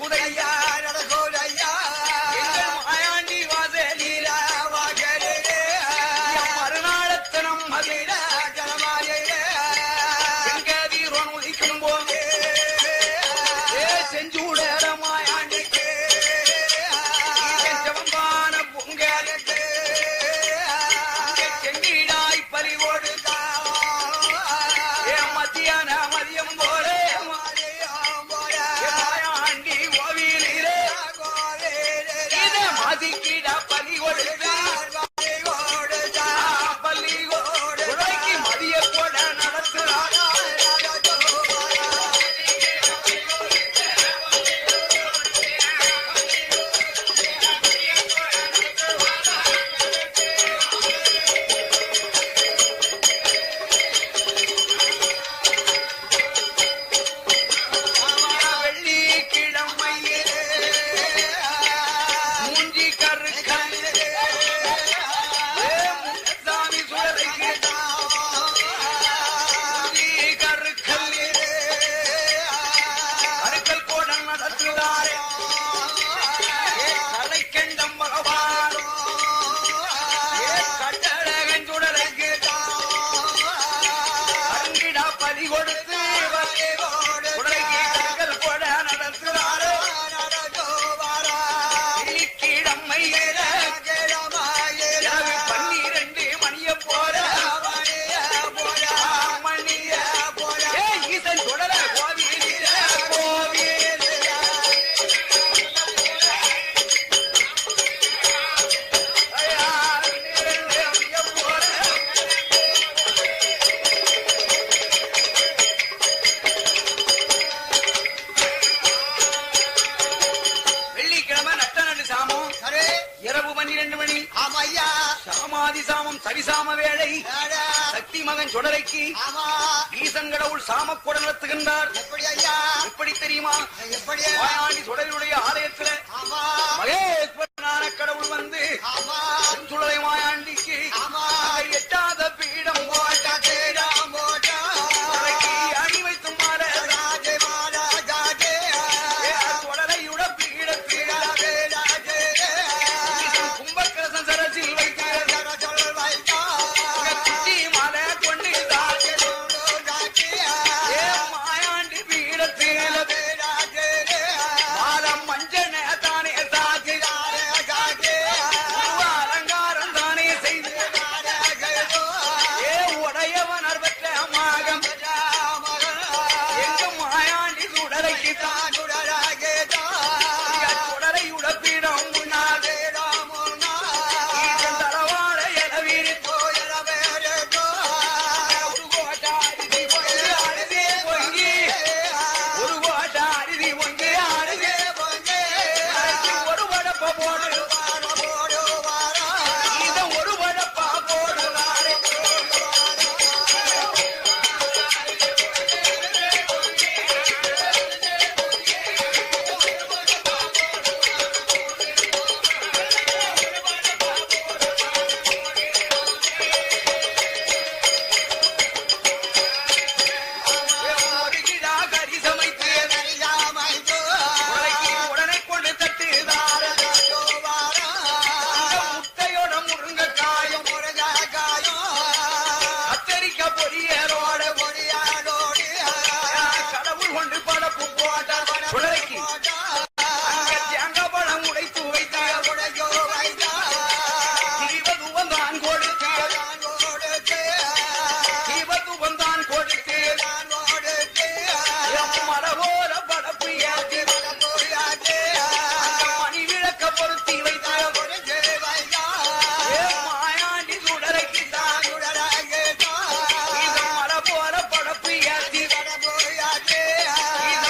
நடக்குதையா எங்கள் மாயாண்டி வாசலில என் மறுநாளத்தனம் மதிர எங்க வீரன் உதிக்கும் போது ஏ செஞ்சூடர மாயாண்டிக்கு செவம்பான பொங்கலுக்கு செங்கீடாய் பறி கொடுத்தா ஏ மத்தியான மதியம் போல மாயாண்டி கோவிலிலே இதை மதிக்கிட பலி கொடுத்தா பள்ளி உடைக்கு மதிய கூட நடத்துறாங்க வெள்ளிக்கிழமையிலே மூஞ்சி கருக்கல் சாமி சுடலைக்கு மூஞ்சி கருக்கல் கருக்கல் கூட நடத்துகிறாரே கலைக்கண்டம் பகவான் கட்டழகன் சுடலைக்கு அங்கிடா பலி கொடுத்து உடலைக்கு கருக்கல் கூட நடத்துகிறாரே வெள்ளிக்கிழமையில இரவு பன்னிரண்டு மணிய போல மணிய ஏ ஈசன் தொடர கோவிலில கோவிலில ஐயா, பன்னிரண்டு மணிய போல வெள்ளிக்கிழமை நட்ட நடு சாமம் இரவு பன்னிரண்டு மணி சாமாதி சாமம் சரிசாம வேளை சக்தி மகன் சுடலைக்கு ஈசன் கடவுள் சாம கூட நடத்துகின்றார் எப்படி தெரியுமா வாயாண்டி சுடலுடைய ஆலயத்துல மகேஸ்வரனான கடவுள் வந்து சுடலை மாயாண்டிக்கு அதை எட்டாத பீடம் போட்ட சுடலைக்கு அணி வைத்து மாற சுடலையுட பீடத்தில் ஈசன் கும்பக்கரசன் சரசில் வைத்து குட்டி மலை கொண்டு ஏ மாயாண்டி பீடத்தில் மாதம் மஞ்சள் தானே சாத்தி உருவ அலங்காரம் தானே செய்து ஏ உடையவன் அற்பற்ற மாகம் எங்க மாயாண்டி சுடலைக்கு தான் சுடலை உடப்பிடம் முன்னாலே ஈசன் தரவாழ எழவீரி ஒரு கோட்டா அரிசி பொங்கி அரிசி பொங்கி ஒரு கோட்டா அரிசி பொங்கி அரிசி அரிசி ஒரு படப்ப போடு இத ஒரு படப்பா போடுவாரே ஒருகிடா கறி சமைத்து உலகி உடனே கொண்டு தட்டுதார அந்த முட்டையோட முருங்கைக்காயும் கத்தரிக்க பொரியலோட கடவுள் கொண்டு படப்பு போட்ட உலகி அங்க தேங்காய் பழம் உடைத்து வைத்த தீபதுவம் தான் கொடுத்து தீபதுவம் தான் கொடுத்து மரபோல படப்பு ஏற்றி அந்த மணி விளக்க பொருத்தி வைத்த ஏ மாயாண்டி சுடரைக்கு தான் இத மரபோல படப்பு ஏற்றி இத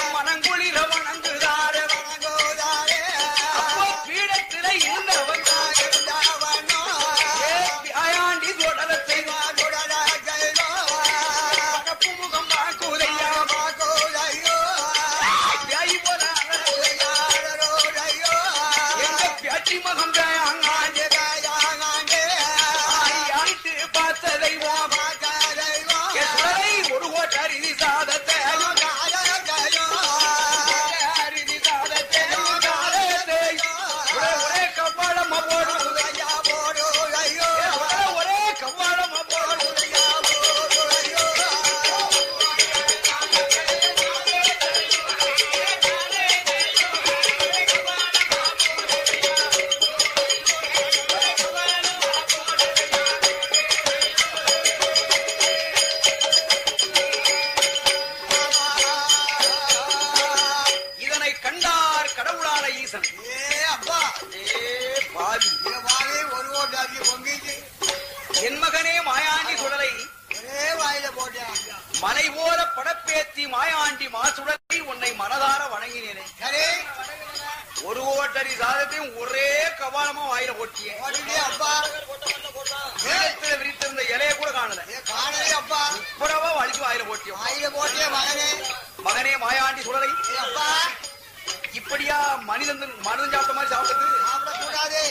மாயாண்டி மாசுடலை உன்னை மனதார வணங்கினேனே சரி ஒரு ஓட்டரி சாதத்தையும் ஒரே கபாலமா வாயில போட்டியே ஓடிட்டே அப்பா வேகத்துல விரித்திருந்த இலைய கூட காணல ஏ, காணலே அப்பா புடவா வலிச்சு வாயில போட்டியோ ஆயிர போட்டே மகனே மகனே மாயாண்டி சுடலை ஏ, அப்பா இப்படியா மனிதன் மனிதன் சாப்பிட்ட மாதிரி சாப்பிட்டது சாப்பிடக்கூடாது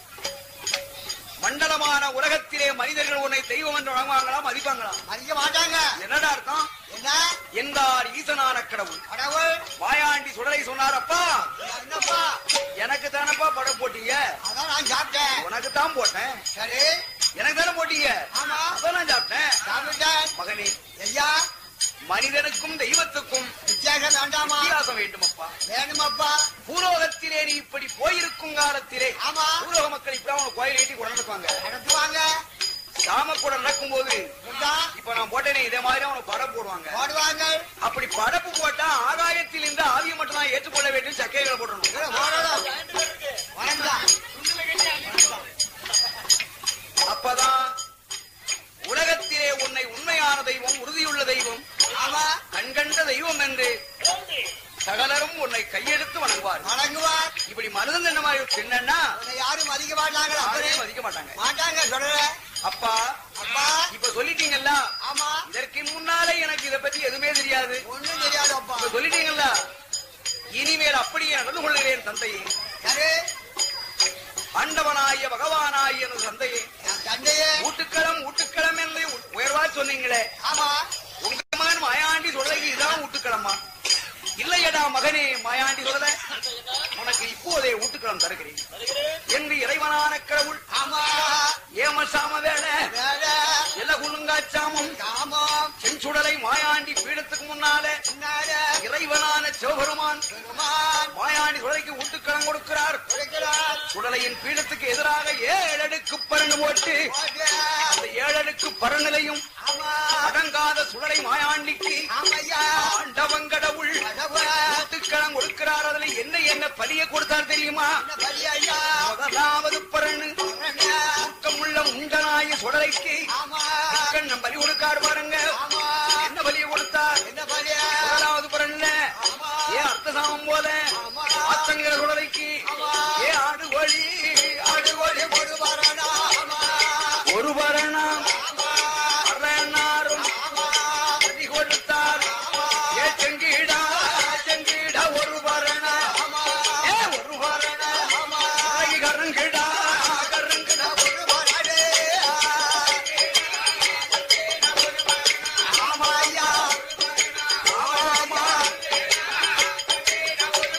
மண்டலமான உலகத்திலே மனிதர்கள் உன்னை தெய்வம் என்று வணங்குவாங்களா மதிப்பாங்களா மதிக்க மாட்டாங்க என்னடா அர்த்தம் என்ன என்றார் ஈசனான கடவுள் கடவுள் மாயாண்டி சுடலை சொன்னார் அப்பா என்னப்பா எனக்கு தானப்பா படம் போட்டீங்க அதான் நான் சாப்பிட்டேன் உனக்கு தான் போட்டேன் சரி எனக்கு தானே போட்டீங்க ஆமா. அதான் நான் சாப்பிட்டேன் சாப்பிட்டேன் மகனே ஐயா மனிதனுக்கும் தெய்வத்துக்கும் வித்தியாசம் வேண்டாமா வித்தியாசம் வேண்டுமப்பா வேணுமாப்பா பூலோகத்திலே நீ இப்படி போயிருக்கும் காலத்திலே ஆமா பூலோக மக்கள் இப்படி அவங்க கோயில் ஏற்றி கூட நடப்பாங்க நடத்துவாங்க சாம கூட நடக்கும் போது புரியுதா? இப்ப நான் போட்டேனே இதே மாதிரி அவனுக்கு படம் போடுவாங்க போடுவாங்க அப்படி படப்பு போட்டா ஆகாயத்தில் இருந்து ஆவியை மட்டும் தான் ஏற்றுக்கொள்ள வேண்டும் சக்கைகளை போடணும் இதுல போடணும் வணக்கம் அப்பதான் உலகத்திலே உன்னை உண்மையான தெய்வம் உறுதியுள்ள தெய்வம் ஆமா கண்கண்ட தெய்வம் என்று சகலரும் உன்னை கையெடுத்து வணங்குவார் வணங்குவார் இப்படி மருதன் என்ன மாதிரி சின்னன்னா உன்னை யாரும் மதிக்க மாட்டாங்களா யாரையும் மதிக்க மாட்டாங்க மாட்டாங்க சொல்ற அப்பா அப்பா இப்ப சொல்லிட்டீங்கல்ல ஆமா இதற்கு முன்னாலே எனக்கு இதை பத்தி எதுவுமே தெரியாது ஒண்ணும் தெரியாது அப்பா இப்ப சொல்லிட்டீங்கல்ல இனிமேல் அப்படியே நடந்து கொள்கிறேன் தந்தையே சரி ஆண்டவனாகிய பகவானாகிய எனது தந்தையே என் தந்தையே ஊட்டுக்களம் ஊட்டுக்களம் என்று உயர்வா சொன்னீங்களே ஆமா உங்க மகன் மாயாண்டி சொல்ல இதுதான் ஊட்டுக்களமா இல்லையடா மகனே மாயாண்டி சொல்ல உனக்கு இப்போதே ஊட்டுக்களம் தருகிறேன் என்று இறைவனான கடவுள் ஆமா ஏமசாம வேலை வேற எல்ல குழுங்காச்சாமும் காமம் செஞ்சுடலை மாயாண்டி பீடத்துக்கு முன்னாலே பின்னால இறைவனான சிவபெருமான் பெருமான் மாயாண்டி சுடலைக்கு ஊட்டுக்களம் கொடுக்கிறார் கொடுக்கிறார் சுடலையின் பீடத்துக்கு எதிராக ஏழடுக்கு பரண்டு போட்டு ஓகே. அந்த ஏழடுக்கு பரநிலையும் ஆமா அடங்காத சுடலை மாயாண்டிக்கு ஆமையா ஆண்டவங்கடவுள் கடவுள் ஊட்டுக்களம் கொடுக்கிறார் அதுல என்ன என்ன பலிய கொடுத்தார் தெரியுமா என்ன பலியா முதலாவது பரணு ஊக்கமுள்ள உண்டனாய சுடலைக்கு ஆமா கண்ணம் பலி கொடுக்காரு பாருங்க ஆமா என்ன பலிய கொடுத்தார் என்ன பலியா முதலாவது பரன்ல ஆமா ஏ அர்த்தசாமம் போல ஆமா ஆத்தங்கிற சுடலைக்கு ஆமா. ஏ ஆடு கோழி ஆடு கோழி ஒரு வரணா ஆமா ஒரு பரணம் ஆமா அரணாரும் ஆமா பலி கொடுத்தார் ஏ செங்கீடா செங்கீடா ஒரு பரணம் ஆமா ஏ ஒரு பரணம் ஆமா கருங்கிடா கருங்கிடா ஒரு வரணே ஆமா ஐயா ஆமா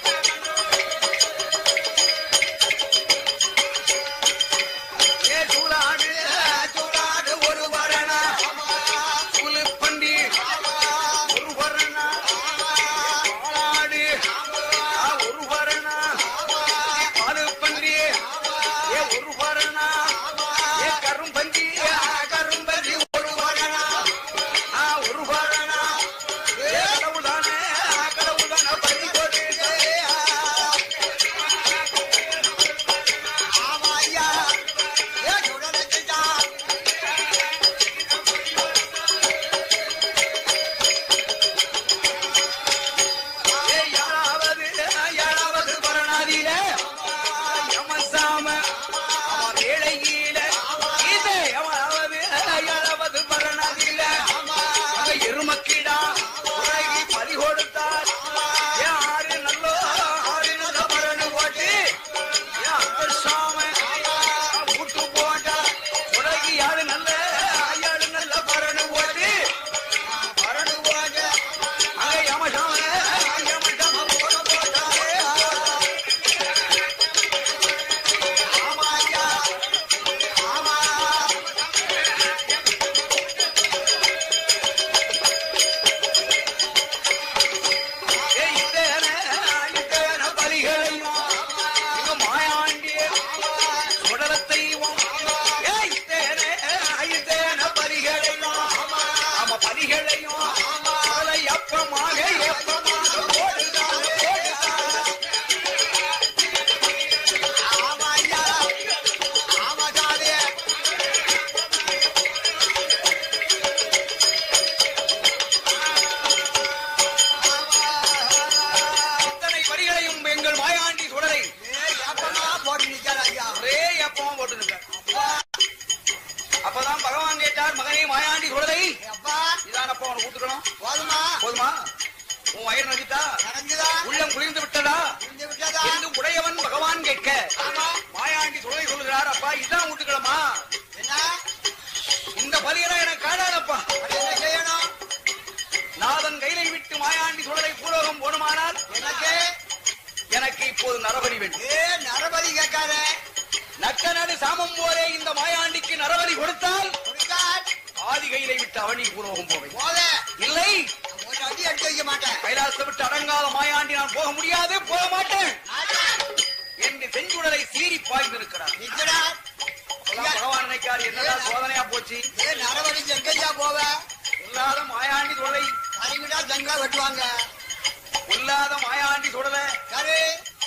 உன் வயிறு நடித்தா நடந்துதா உள்ளம் குளிர்ந்து விட்டதா இருந்து விட்டதா என்று உடையவன் பகவான் கேட்க ஆமா மாயாண்டி சுடலை சொல்லுகிறார் அப்பா இதான் விட்டுக்கலாமா என்ன இந்த பலியெல்லாம் எனக்கு காணாதப்பா அது என்ன செய்யணும் நாதன் கையிலை விட்டு மாயாண்டி சுடலை பூலோகம் போடுமானால் எனக்கு எனக்கு இப்போது நரபலி வேண்டும் ஏ நரபலி கேட்காத நக்க நடு சாமம் போலே இந்த மாயாண்டிக்கு நரபலி கொடுத்தால் கொடுத்தால் ஆதி கையிலை விட்டு அவனி பூலோகம் போவேன் போத இல்லை ஒரு அடி அடிச்சு வைக்க மாட்டேன் கைலாசத்தை விட்டு அடங்காத மாயாண்டி நான் போக முடியாது போக மாட்டேன் ஆட்டேன். என்று செஞ்சுடலை சீறி பாய்ந்திருக்கிறார் நிக்கிறா. அப்பதான் பகவான் நினைக்காரு என்னடா சோதனையா போச்சு ஏ நரபலி எங்கய்யா போவ இல்லாத மாயாண்டி சுடலை அறிவிடா ஜங்கா வெட்டுவாங்க இல்லாத மாயாண்டி சுடலை சரி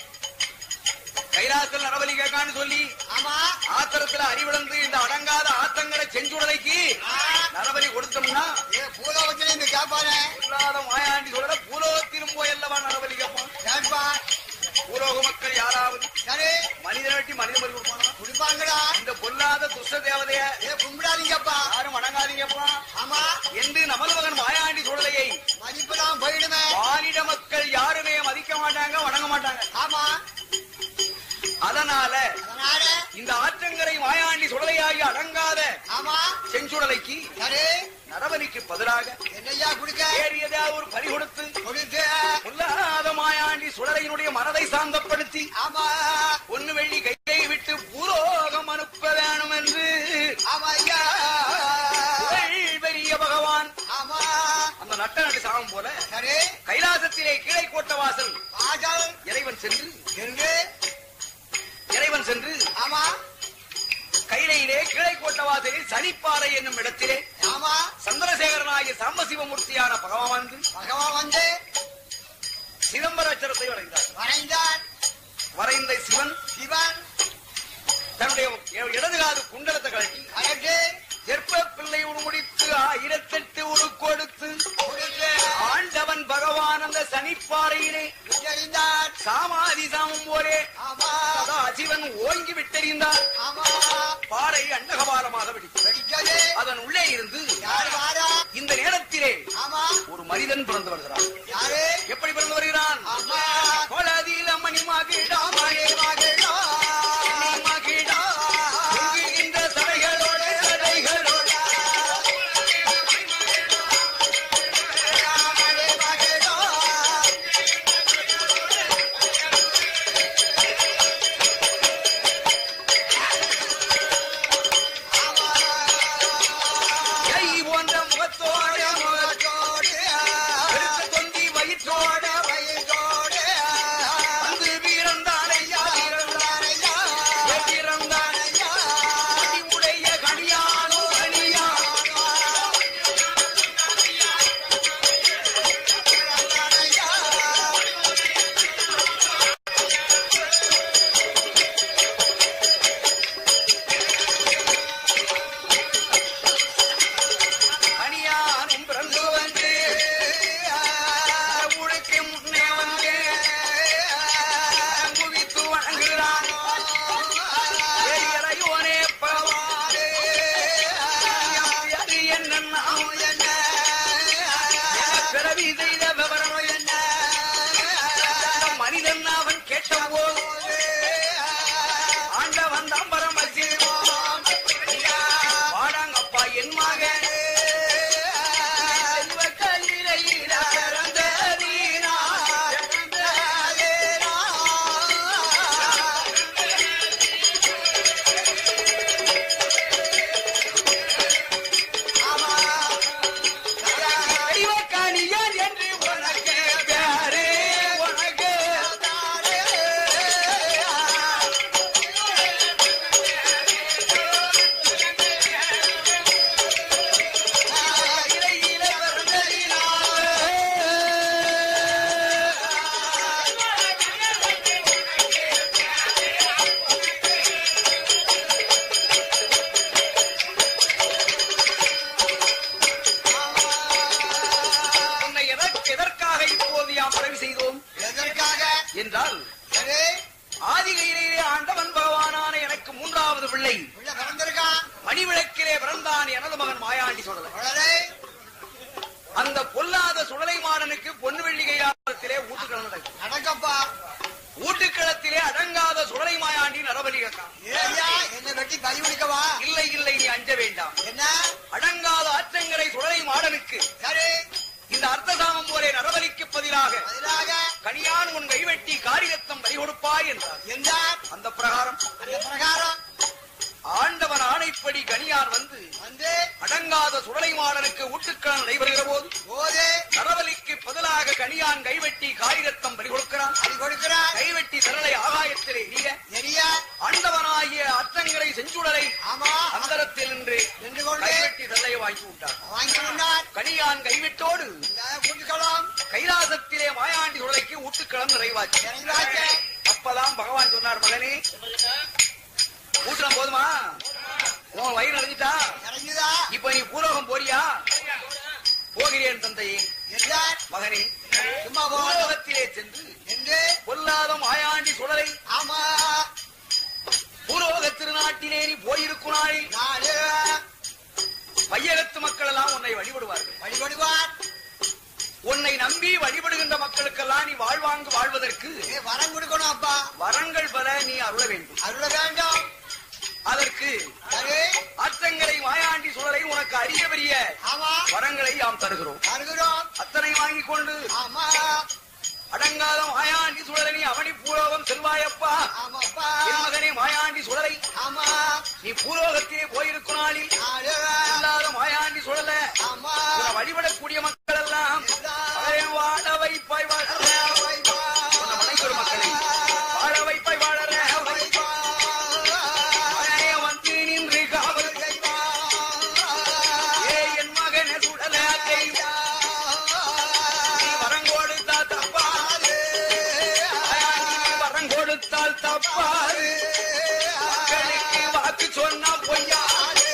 கைலாசத்தில் நரபலி கேட்கான்னு சொல்லி ஆமா ஆத்திரத்துல அறிவிழந்து இந்த அடங்காத ஆத்தங்கர செஞ்சுடலைக்கு ஆ. நரபலி கொடுத்தோம்னா ஏ பூலோகத்துல இருந்து கேட்பானே இல்லாத மாயாண்டி சுடலை பூலோகத்திலும் போய் அல்லவா நரபலி கேட்பான் கேட்பா பூலோக மக்கள் யாராவது சரி மனிதனை வெட்டி மனித பலி கொடுப்பானா குடிப்பாங்கடா இந்த பொல்லாத துஷ்ட தேவதைய ஏ கும்பிடாதீங்கப்பா யாரும் வணங்காதீங்கப்பா ஆமா என்று நமது மகன் மாயாண்டி சுடலையை மதிப்புதான் போயிடுமே மானிட மக்கள் யாருமே மதிக்க மாட்டாங்க வணங்க மாட்டாங்க ஆமா அதனால அதனால இந்த ஆற்றங்கரை மாயாண்டி சுடலையாகி அடங்காத ஆமா செஞ்சுடலைக்கு சரி நரபலிக்கு பதிலாக என்னய்யா குடுக்க வேறு ஏதாவது ஒரு பலி கொடுத்து கொடுத்து பொல்லாத மாயாண்டி சுடலையினுடைய மனதை சாந்தப்படுத்தி ஆமா ஒன்னு வெள்ளி கையை விட்டு பூலோகம் அனுப்ப வேணும் என்று ஆமா ஐயா புகழ் பெரிய பகவான் ஆமா அந்த நட்ட நடு சாமம் போல சரி கைலாசத்திலே கீழே கோட்ட வாசல் ஆடல் இறைவன் சென்று என்று இறைவன் சென்று ஆமா கைலையிலே கீழே கோட்ட வாசலில் சனிப்பாறை என்னும் இடத்திலே ஆமா சந்திரசேகரனாகிய சாம்பசிவமூர்த்தியான பகவான் வந்து பகவான் வந்து சிதம்பராட்சரத்தை வரைந்தார் வரைந்தான் வரைந்த சிவன் சிவன் தன்னுடைய இடது காது குண்டலத்தை கழட்டி கரெக்டு தெற்ப பிள்ளை உருமுடித்து ஆயிரத்தெட்டு உரு கொடுத்து கொடுத்து ஆண்டவன் பகவான் அந்த சனிப்பாறையிலே விட்டறிந்தான் சாமாதி சாமம் போலே ஆமா சதா சிவன் ஓங்கி விட்டெறிந்தார் ஆமா பாறை அண்டகபாலமாக வெடித்தது வெடிச்சது அதன் உள்ளே இருந்து யார் வாரா இந்த நேரத்திலே ஆமா ஒரு மனிதன் பிறந்து வருகிறான் யாரு எப்படி பிறந்து வருகிறான் ஆமா கொலதில மணிமாகிடா மணி மகளோ மகிடா தொங்குகின்ற சடைகளோட சடைகளோட மகளோ கை போன்ற முகத்தோட முகத்தோடு பெருத்த தொந்தி வயிற்றோட வயதோடு வந்து வீரந்தானையா வீரந்தானையா வீரந்தானையா உடைய கனியானோ கனியா கனியானும் பிறந்து வந்து உழைக்கு முன்னே வந்து குவித்து வணங்குகிறான் பெரியலையோனே பகவானே அது என்ன நாம் என்ன பிறவி செய்த விவரம் என்ன மனிதன் அவன் கேட்ட போது ஆண்டவன் தான் பரமசிவம் வாடாங்கப்பா என் மகன் செல்வ கையிலையில பிறந்த நீனா, பிறந்த நீனா. அறிவக்கணியன் என்று உனக்கு பேரு, உனக்கு இலையில பிறந்த உன்னை எதற்கு- எதற்காக இப்போது யாம் பதவி செய்தோம் எதற்காக என்றால் சரி ஆதிகையிலே ஆண்டவன் பகவானான எனக்கு மூன்றாவது பிள்ளை உள்ள பிறந்திருக்கான் மணிவிளக்கிலே பிறந்தான் எனது மகன் மாயாண்டி சொல்லல குழந்தை அந்த பொல்லாத சுடலை மாறனுக்கு பொன்னு வெள்ளிகை வழிவிடுக்கவா இல்லை இல்லை நீ அஞ்ச வேண்டாம் என்ன அடங்காத ஆற்றங்கரை சுடலை மாடனுக்கு சரி இந்த அர்த்தசாமம் போரே நரபலிக்கு பதிலாக பதிலாக கனியான் உன் கைவெட்டி காரிரத்தம் பலி கொடுப்பாய் என்றார் என்றார் அந்த பிரகாரம் அந்த பிரகாரம் ஆண்டவன் ஆணைப்படி கனியான் வந்து வந்து அடங்காத சுடலை மாடனுக்கு ஊட்டுக்களம் நடைபெறுகிற போது போது நரபலிக்கு பதிலாக கனியான் கைவெட்டி காரிரத்தம் பலி கொடுக்கிறான் அது கொடுக்கிறார் கைவெட்டி திரளை ஆகாயத்திலே எரிய எரிய ஆண்டவனாகிய அர்த்தங்களை செஞ்சுடலை ஆமா அந்தரத்தில் நின்று நின்று கொண்டு கைவெட்டி திரளை வாங்கி விட்டார் வாங்கி கொண்டார் கனியான் கைவிட்டோடு கூட்டுக்கலாம் கைலாசத்திலே மாயாண்டி உலகைக்கு ஊட்டுக்களம் நிறைவாச்சு நிறைவாச்சு. அப்பதான் பகவான் சொன்னார் மகனே ஊட்டுலாம் போதுமா உன் வயிறு நிறைஞ்சிட்டா இறங்குதா இப்ப நீ பூலோகம் போறியா போகிறேன் தந்தையே என்றார் மகனே சும்மா போ பூலோகத்திலே சென்று என்று பொல்லாத மாயாண்டி சுடலை ஆமா பூலோக திருநாட்டிலே நீ போயிருக்குனாய் நாலு வையகத்து மக்கள் எல்லாம் உன்னை வழிபடுவார்கள் வழிபடுவார் உன்னை நம்பி வழிபடுகின்ற மக்களுக்கெல்லாம் நீ வாழ்வாங்கு வாழ்வதற்கு ஏ, வரம் கொடுக்கணும் அப்பா வரங்கள் பல நீ அருள வேண்டும் அருள வேண்டும் அதற்கு சரி அத்தங்களை மாயாண்டி சுடலை உனக்கு அரிய பெரிய ஆமா வரங்களை யாம் தருகிறோம் தருகிறோம் அத்தனை வாங்கிக் கொண்டு ஆமா அடங்காத மாயாண்டி சுடலை நீ அவனி பூலோகம் செல்வாயப்பா ஆமாப்பா என் மகனே மாயாண்டி சுடலை ஆமா நீ பூலோகத்திலே போயிருக்கும் நாளில் நாலு இல்லாத மாயாண்டி சுடல ஆமா உன்னை வழிபடக்கூடிய மக்கள் எல்லாம் அவரை வாழ வைப்பாய் வாழற உன்னை வணங்குகிற மக்களை வாழ வைப்பாய் வாழற மகனே வந்து நின்று காவல் ஏ என் மகனே சுடல நீ வரம் கொடுத்தால் தப்பாது மாயாண்டி நீ வரம் கொடுத்தால் தப்பாது மக்களுக்கு வாக்கு சொன்னா பொய்யா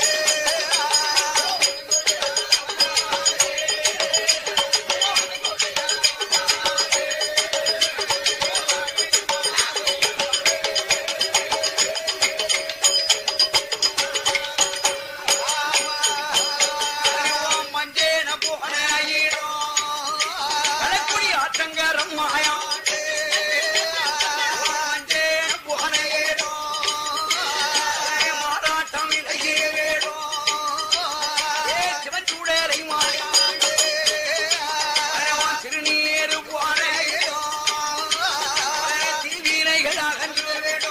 மஞ்சேன புகனாயிரம் கலக்குடி ஆற்றங்கரம் மாயா மஞ்சேன புகனையேடும் மாறாட்டம் இடையேடும் ஏ சிவச்சூடரை மாயா திருநீரு போனையிடும் தீவினைகள் அகன்று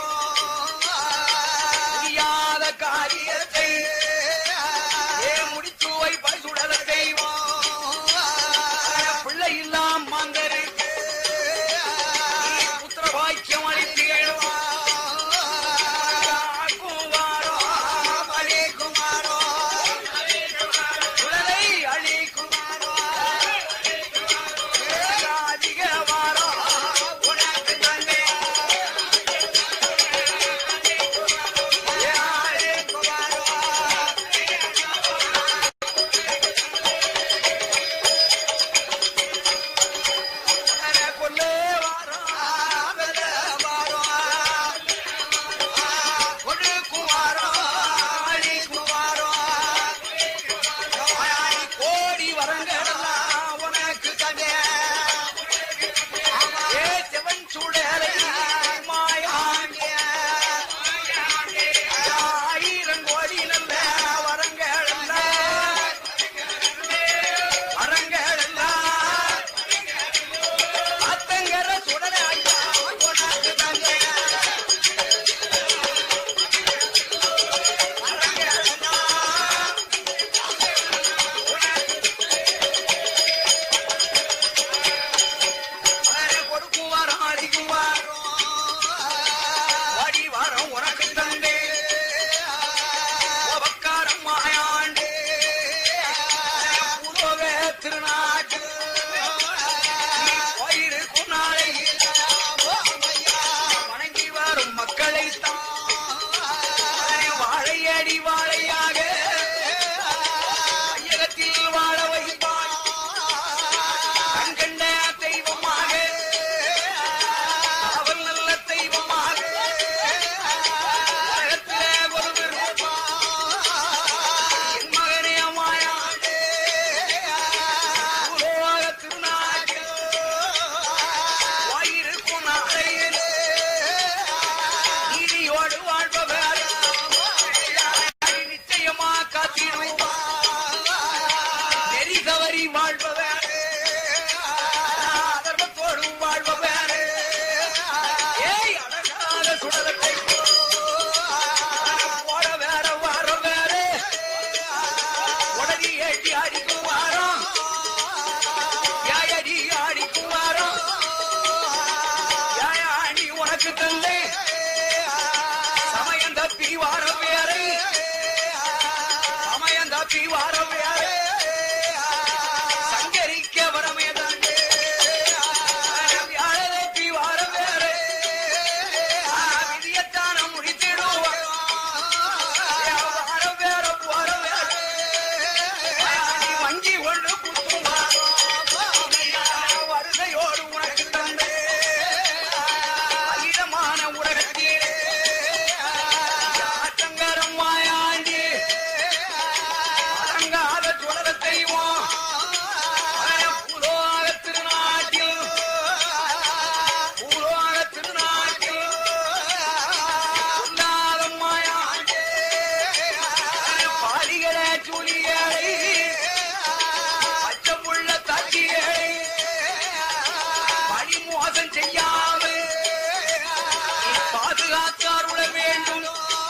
முடியாத காரியத்தை ஏ முடித்து வைப்பாய் சுடல தெய்வம் பிள்ளை இல்லாம் மாந்தருக்கு உனக்கு தந்தேன் சமயம் தப்பி வார வேறை சமயம் தப்பி வார வேறை சங்கரிக்க வரமே தாண்டே வியாழ தப்பி வார வேறை விதியத்தான முடித்திடுவான் வார வேற வார வேற நீ வங்கி ஒன்று குத்துவான் வருகையோடு உனக்கு தந்தே அகிலமான உலகத்திலே ஆற்றங்கரம் மாயாண்டி அடங்காத சுடர தெய்வம் பூலோக திருநாட்டில் பூலோக திருநாட்டில் உண்டாதம் மாயாண்டி பாலிகளே சூழியலை அச்சமுள்ள தாக்கியலை பணி மோசம் செய்யாமல் நீ பாதுகாத்தாருள வேண்டும்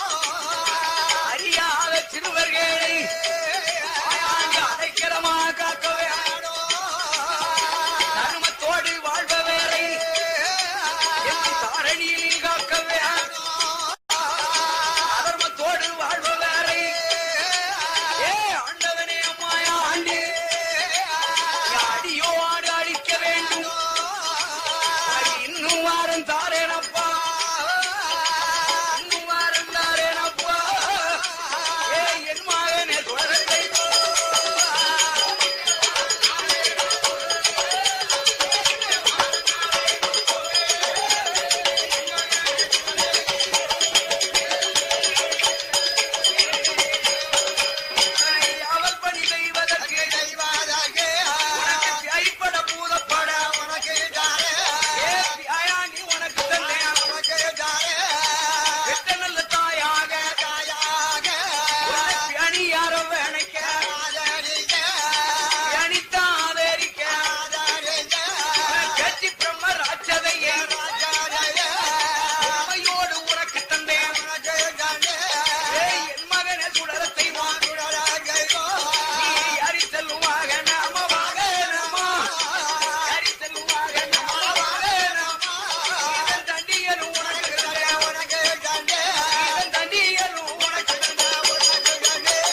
அறியாத சிறுவர்களை ஆயாண்டு அடைக்கலமாக காக்க வேண்டும் தர்மத்தோடு வாழ்பவரை என் தாரணியில் காக்க வேண்டும் அதர்மத்தோடு வாழ்பவரை ஏ ஆண்டவனே அம்மாயா ஆண்டு அடியோ ஆடு அழிக்க வேண்டும் அடி இன்னும் வாரம் தாரேனப்பா இன்னும் வாரம் தாரேனப்பா ஏ என் மகனே தொடரத்தை அவள் பணி செய்வதற்கு உனக்கு தியாய்ப்பட பூதப்பட ஏ தியாயாண்டி உனக்கு தந்தேன் பெற்ற நல்ல தாயாக உனக்கு அணியார வேணைக்க அணித்தான் ஆதரிக்க கட்சி பிரம்ம ராட்சதையை உண்மையோடு உனக்கு தந்தேன் ஏய், என் மகனே சுடரத்தை வாங்க நீ அரி செல்லுமாக நமவாக நம அரி செல்லுமாக நமவாக நம இதன் தண்டியலும் உனக்கு தந்தேன் இதன் தண்டியலும் உனக்கு தந்தேன்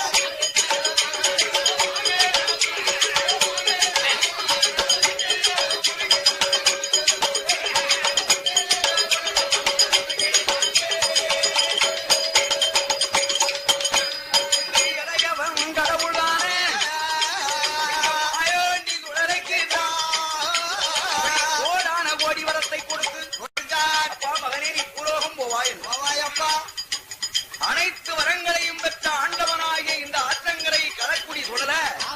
நீ இளையவன் கடவுள்தானே அயோண்டி சுடரைக்கு கோடான கோடி வரத்தை கொடுத்து அப்பா மகனே நீ புலோகம் போவாய் அனைத்து வரங்களையும் பெற்ற ஆண்டவனாகிய இந்த ஆற்றங்கரை களக்குடி சுடல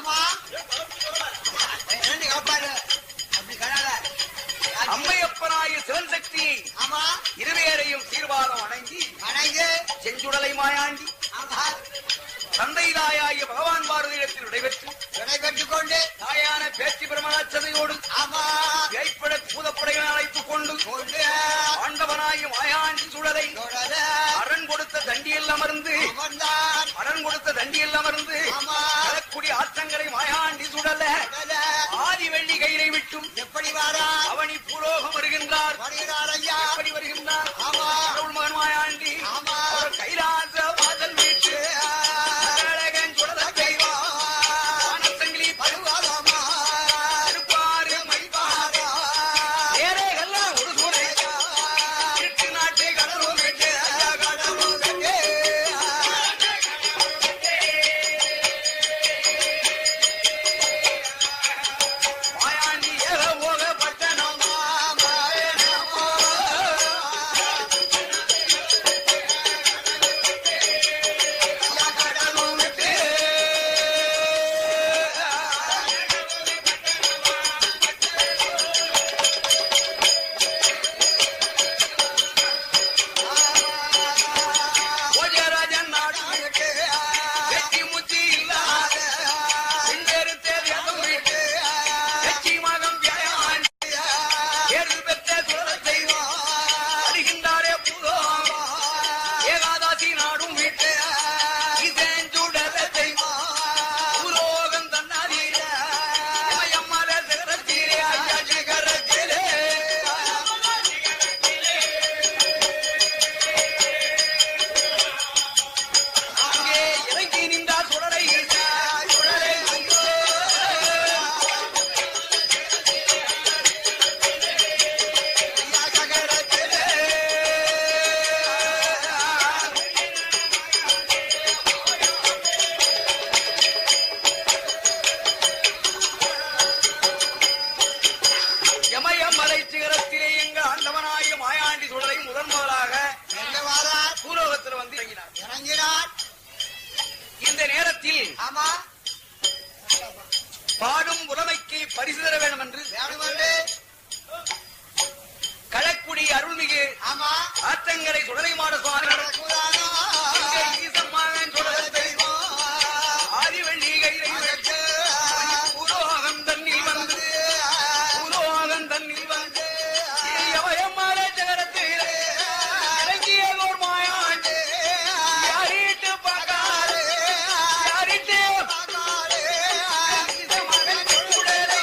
அம்மையப்பனாகிய சிவன் சக்தி இருவேரையும் சீர்வாதம் வணங்கி செஞ்சுடலை மாயாண்டி தந்தை தாயாகிய பகவான் பாரதியிடத்தில் விடைபெற்று விடைபெற்றுக் கொண்டு தாயான பேச்சு பிரமணாச்சதையோடு ஆமா கைப்பட பூதப்படைகளை அழைத்துக் கொண்டு கொண்டு ஆண்டவனாகிய மாயாண்டி சுடலை தொடர அரண் கொடுத்த தண்டியில் அமர்ந்து அமர்ந்தான் அரண் கொடுத்த தண்டியில் அமர்ந்து ஆமா களக்குடி ஆற்றங்கரை மாயாண்டி சுடல தொடர ஆதி வெள்ளி கையிலை விட்டும் எப்படி வாரா அவனி பூலோகம் வருகின்றார் வருகிறார் ஐயா எப்படி வருகின்றார் ஆமா கடவுள் மகன் மாயாண்டி ஆமா அவர் கைலாச வாசல் வீட்டு அழகன் சுடல தெய்வம் வானசங்கிலி பருவாதமா அருப்பாறு மைபாரா ஏழைகள்லாம் ஒரு சூறை இருட்டு நாட்டை கடலும் விட்டு கடலும் விட்டு மாயாண்டி ஏக போக பட்டணம் பரிசு தர வேண்டும் என்று வேணுமென்று களக்குடி அருள்மிகு ஆமா ஆத்தங்கரை சுடலை மாட சுவாமி கூடாதா இங்கே ஈசம்மாவின் சுடலத்தை ஆதிவள்ளி கைலை வைத்து புரோகம் தன்னில் வந்து புரோகம் தன்னில் வந்து எவயம்மாள ஜகரத்தில் இறங்கிய ஒரு மாயாண்டு யாரிட்டு பார்க்காது யாரிட்டு ஈசமகன் சுடலை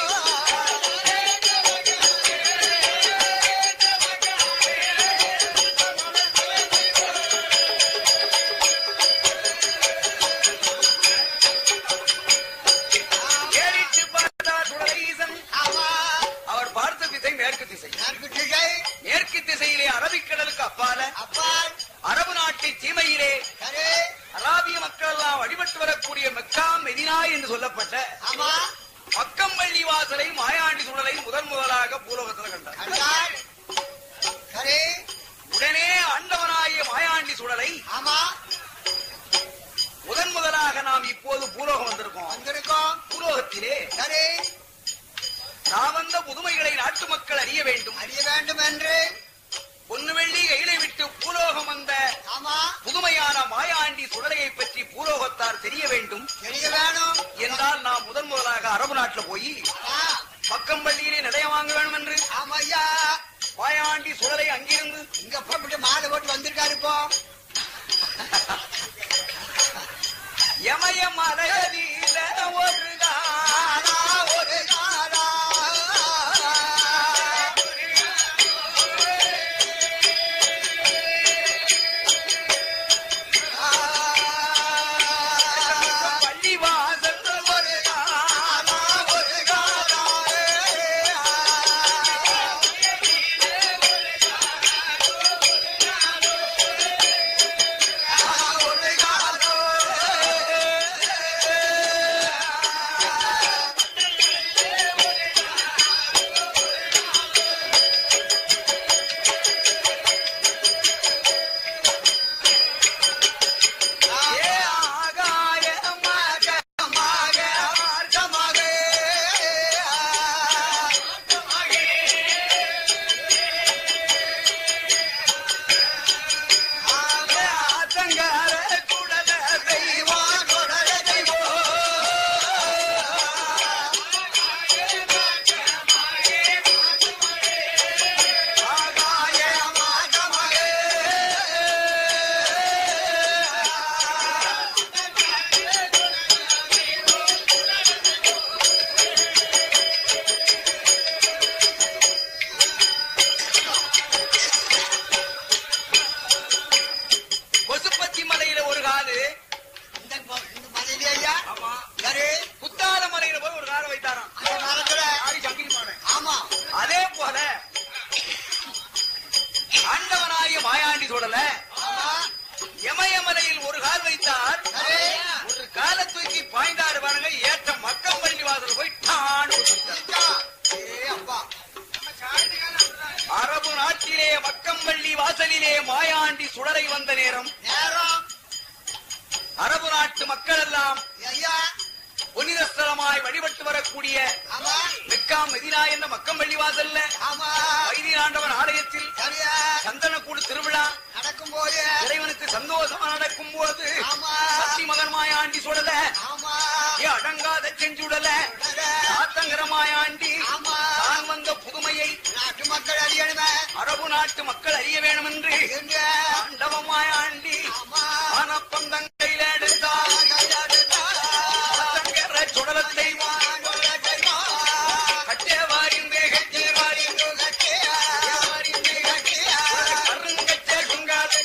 ஏறிட்டு பார்த்தார் சுடலை ஈசன் ஆமா அவர் பார்த்த திசை மேற்கு திசை எனக்கு திகை மேற்கு திசையிலே அரபிக்கடலுக்கு அப்பால அப்பா அரபு நாட்டு சீமையிலே சரி அராபிய மக்கள் எல்லாம் வழிபட்டு வரக்கூடிய மெக்கா மெதினா என்று சொல்லப்பட்ட ஆமா மக்கம்பள்ளி வாசலை மாயாண்டி சுடலை முதன் முதலாக பூலோகத்தில் கண்டார் கண்டாள் சரி உடனே ஆண்டவனாகிய மாயாண்டி சுடலை ஆமா முதன் முதலாக நாம் இப்போது பூலோகம் வந்திருக்கோம் வந்திருக்கோம் பூலோகத்திலே சரி நான் வந்த புதுமைகளை நாட்டு மக்கள் அறிய வேண்டும் அறிய வேண்டும் என்று பொன்னு வெள்ளி கையிலை விட்டு பூலோகம் வந்த ஆமா புதுமையான மாயாண்டி சுடலையை பற்றி பூலோகத்தார் தெரிய வேண்டும் தெரிய வேணும் என்றால் நாம் முதன் முதலாக அரபு நாட்டுல போய் ஆ, பக்கம்பள்ளியிலே நிலைய வாங்க வேண்டும் என்று ஆமா ஐயா மாயாண்டி சுடலை அங்கிருந்து இங்க போட்டு மாலை போட்டு வந்திருக்காரு இப்போ யமய மலையதில ஒரு காலம் ஆனா ஒரு காலா பள்ளி வாசல் ஒரு காலம் ஒரு காலா ஒரு காலா ஏ ஆகாய மக மக மார்க்கமாக ஆத்தங்கர குடல தெய்வம் தொடர தெய்வம் ஆகாய மார்க்கமாக கொசுப்பத்தி மலையில ஒரு காலு இந்த ம- இந்த மலையிலே ஐயா ஆமா சரி குத்தால மலையில போய் ஒரு காலை வைத்தாராம் அந்த மரத்துல ஆதி சங்கிலி மாடன் ஆமா அதே போல ஆண்டவனாகிய மாயாண்டி சூழல ஆமா யமயமலையில் ஒரு கால் வைத்தார் சரி ஒரு காலை தூக்கி பாய்ந்தாரு பாருங்க ஏற்ற மக்கம் பள்ளி வாசல் போய் டான்னு விட்டுட்டார். ஐயா. ஏ அப்பா அரபு நாட்டிலே மக்கம்பள்ளி வாசலிலே மாயாண்டி சுடரை வந்த நேரம் நேரம் அரபு நாட்டு மக்கள் எல்லாம் ஐயா புனித ஸ்தலமாய் வழிபட்டு வரக்கூடிய ஆமா மெக்கா மெதினா என்ற மக்கம்பள்ளி வாசல்ல ஆமா வைத்தியநாண்டவன் ஆலயத்தில் சரியா சந்தனக்கூடு திருவிழா நடக்கும் போது இறைவனுக்கு சந்தோஷமா நடக்கும் போது ஆமா. சக்தி மகன் மாயாண்டி சுடல ஆமா ஏ அடங்காத செஞ்சுடல சரி. சாத்தங்கர மாயாண்டி ஆமா. தான் வந்த புதுமையை நாட்டு மக்கள் அறியணுமே அரபு நாட்டு மக்கள் அறிய வேணும் என்று எங்க ஆண்டவ மாயாண்டி ஆமா ஆனப்பந்தங்கையில எடுத்தார் சாத்தங்கர சுடலத்தை கட்டேவாரிந்து கட்டேவாரிந்து கட்டேவாரிந்து கருங்கச்ச குங்காத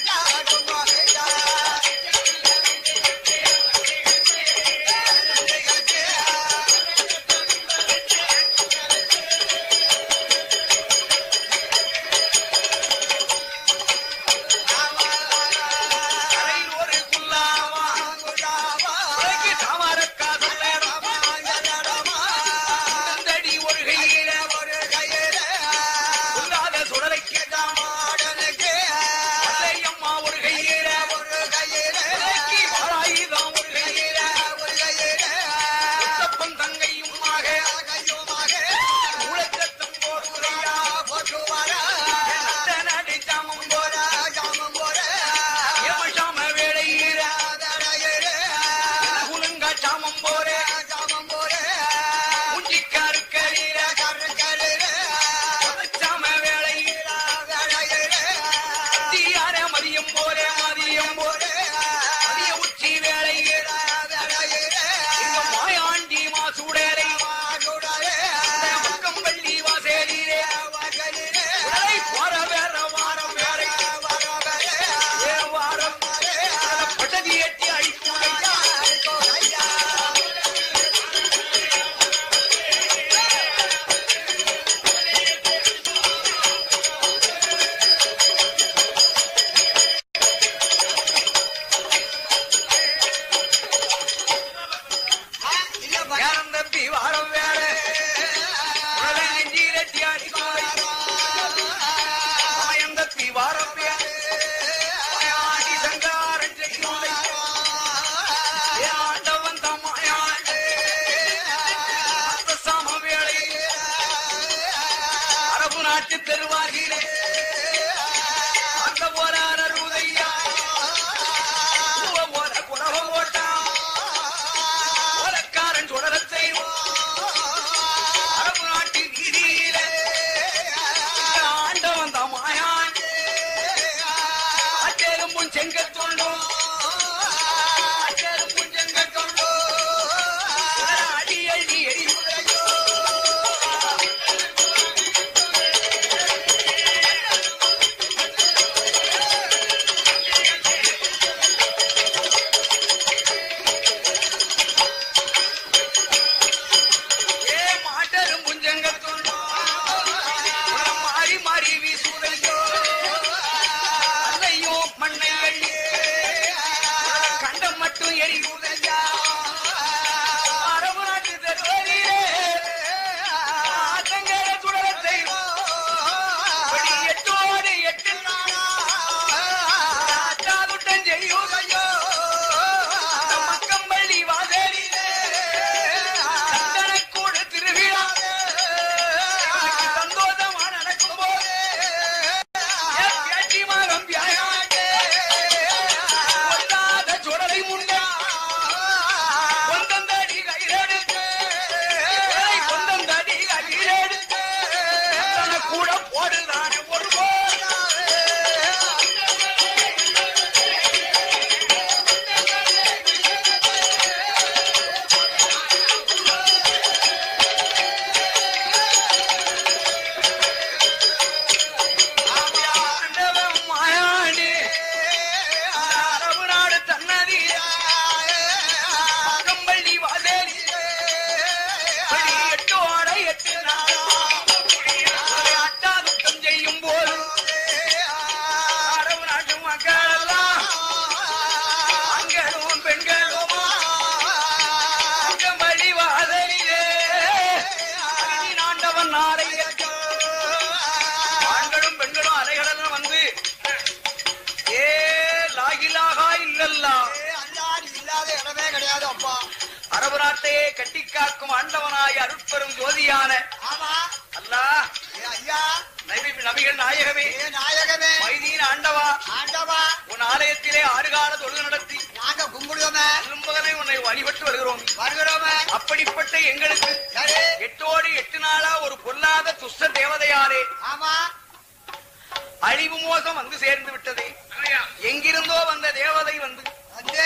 தெருவாகிலே அந்த போறார் அருதையா போற குறவம் போட்டான் ஓலக்காரன் சுடரத்தை அரபு நாட்டின் வீதியிலே ஆண்டவன் தான் மாயான் அச்சேரும் முன் செங்கத்தொண்டும் அச்சேரும் முன் செங்கத்தொண்டும் அடி அடி எரியுதையோ ஏ மாட்டரும் புஞ்சங்கத்துள்ளோ மாறி மாறி வீசுதையோ அதையோ மண்ணை அள்ளி கண்டம் மட்டும் எரியுதையா அரபு நாட்டு தெருவரிலே ஆத்தங்கர சுடலத்தை படி எட்டோடு எட்டு நாளா அட்டாதுட்டம் செய்யுதையோ அந்த மக்கம்பள்ளி வாசலிலே சந்தனக்கூடு திருவிழா எனக்கு சந்தோஷமா நடக்கும் போது என் பேட்டி மகன் வியாழாண்டே ஒட்டாத சுடலை முன்னா கொந்தந்தடி கையிலெடுத்து ஏய், கொந்தந்தடி கையிலெடுத்து சந்தன கூட போடுதானே ஒரு போடாதே ஆண்டவன் மாயாண்டி, அரபு நாடு தன்னதி, கம்பள்ளி வாசேரி, படி எட்டோட எட்டு நாளா, அதை அட்டாதுக்கம் செய்யும் போது, அரபு நாட்டு மக்கள் எல்லாம் ஆண்களும் பெண்களுமா கம்பள்ளி வாசலிலே அகிலின் ஆண்டவன் நாளை ஆண்களும் பெண்களும் அலைகளெல்லாம் வந்து ஏ லாகிலாகா இல்லல்லா அல்லாடி இல்லாத இடமே கிடையாது அப்பா அரபு நாட்டையே கட்டி காக்கும் ஆண்டவனாய் அருட்பெரும் ஜோதியான ஆமா அல்லாஹ் ஏ ஐயா நபி நபிகள் நாயகமே ஏ நாயகமே மைதீன் ஆண்டவா ஆண்டவா உன் ஆலயத்திலே ஆறுகால தொழுது நடத்தி நாங்க கும்பிடுவோமே திரும்பகனை உன்னை வழிபட்டு வருகிறோம் வருகிறோமே அப்படிப்பட்ட எங்களுக்கு சரி எட்டோடு எட்டு நாளா ஒரு பொல்லாத துஷ்ட தேவதையாரே ஆமா அழிவு மோசம் வந்து சேர்ந்து விட்டதே எங்கிருந்தோ வந்த தேவதை வந்து வந்து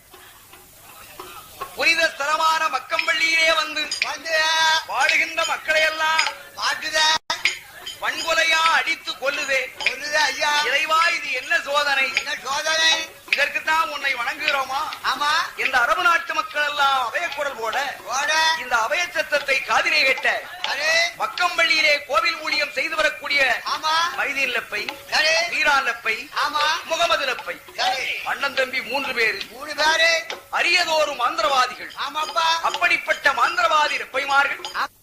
புனித ஸ்தலமான மக்கம்பள்ளியிலே வந்து வந்து வாழுகின்ற மக்களை எல்லாம் மாட்டுத வன்கொலையா அடித்து கொல்லுதே சொல்லுது ஐயா இறைவா இது என்ன சோதனை என்ன சோதனை இதற்குத்தான் உன்னை வணங்குகிறோமா ஆமா இந்த அரபு நாட்டு மக்கள் எல்லாம் அபயக்குரல் போட ஓட இந்த அபய சத்தத்தை காதிலே கேட்ட சரி மக்கம்பள்ளியிலே கோவில் ஊழியம் செய்து வரக்கூடிய ஆமா மைதீன் லப்பை சரி மீரான் லப்பை ஆமா முகமது லப்பை சரி அண்ணன் தம்பி மூன்று பேர் மூணு பேரு அரியதோறும் மந்திரவாதிகள் ஆமாப்பா அப்படிப்பட்ட மந்திரவாதி லப்பைமார்கள்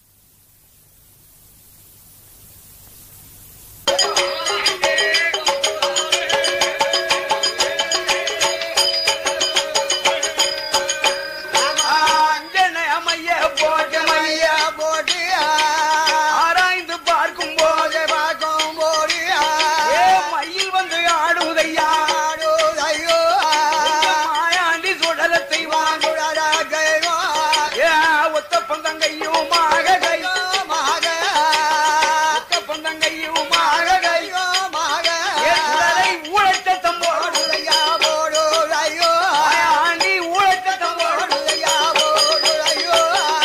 ஆஞ்சநேயமைய போஜமையா ஐயா போட்டியா ஆராய்ந்து பார்க்கும் போது பார்க்கும் போடியா ஏ மயில் வந்து ஆடுவதையா ஐயோ மாயாண்டி சுடலத்தை வாங்க வாங்குடா கைவா ஏ ஒத்த பந்தங்கையும் மாக கை மக ஒத்த பந்தங்கையும் மாக கை ஐயோ மக ஏ சுடலை ஊழத்த தம்போடு போடுதையா போடு ஐயோ மாயாண்டி ஊழத்த தம்போடு போடுதையா போடு ஐயோ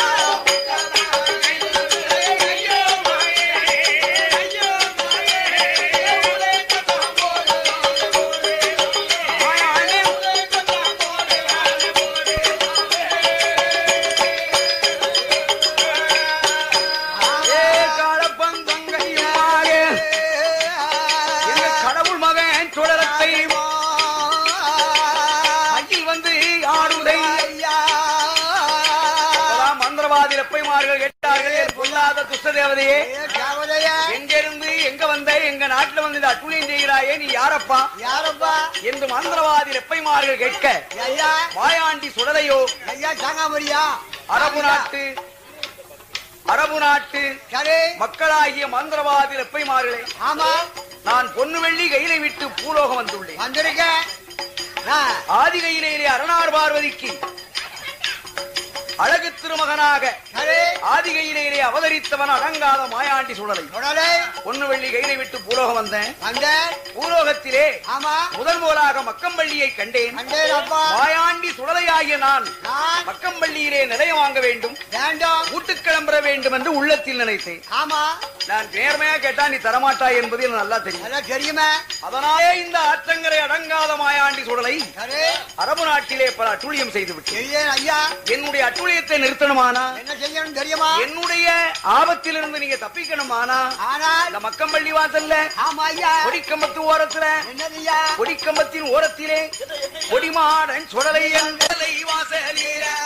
மாயாண்டி ஏ காலப்பந்தங்கையும் மாக எங்க கடவுள் மகன் சுடலத்தை மயில் வந்து ஆடுதை அப்பதான் மந்திரவாதி லப்பைமார்கள் கேட்டார்கள் என் பொல்லாத துஷ்ட தேவதையே எங்கிருந்து எங்க வந்த எங்க நாட்டுல வந்து இந்த அட்டுழியம் செய்கிறாயே நீ யாரப்பா யாரப்பா என்று மந்திரவாதி லப்பைமார்கள் கேட்க ஐயா வாயாண்டி சுடலையோ ஐயா தாங்காமரியா அரபு நாட்டு அரபு நாட்டு சரி மக்களாகிய மந்திரவாதி எப்பைமார்களே ஆமா நான் பொன்னு வெள்ளி கையில விட்டு பூலோகம் வந்துள்ளேன் வந்திருக்க ஆ, ஆதி கையிலே அரணார் பார்வதிக்கு அழகு திருமகனாக சரி ஆதி கையிலே அவதரித்தவன் அடங்காத மாயாண்டி சுழலை உடலை பொன்னு வெள்ளி கையில விட்டு பூலோகம் வந்தேன் வந்த பூலோகத்திலே ஆமா முதல் முதலாக மக்கம்பள்ளியை கண்டேன் வந்தேன் அப்பா மாயாண்டி சுடலையாகிய நான் நான் மக்கம்பள்ளியிலே நிலையம் வாங்க வேண்டும் வேண்டும் வீட்டுக் கிளம்புற வேண்டும் என்று உள்ளத்தில் நினைத்தேன் ஆமா நான் நேர்மையா கேட்டா நீ தரமாட்டாய் என்பது எனக்கு நல்லா தெரியும் அதெல்லாம் தெரியுமே அதனாலே இந்த ஆற்றங்கரை அடங்காத மாயாண்டி சுடலை சரி அரபு நாட்டிலே பல அட்டுழியம் செய்து விட்டேன் தெரியும் ஐயா என்னுடைய அட்டுழியத்தை நிறுத்தணுமானா என்ன செய்யணும் தெரியுமா என்னுடைய ஆபத்திலிருந்து நீங்க தப்பிக்கணுமானா ஆனால் இந்த மக்கம்பள்ளி வாசல்ல ஆமா ஐயா கொடிக்கம்பத்து ஓரத்துல என்னது ஐயா கொடிக்கம்பத்தின் ஓரத்திலே கொடிமாடன் சுடலை என் வாசலிலே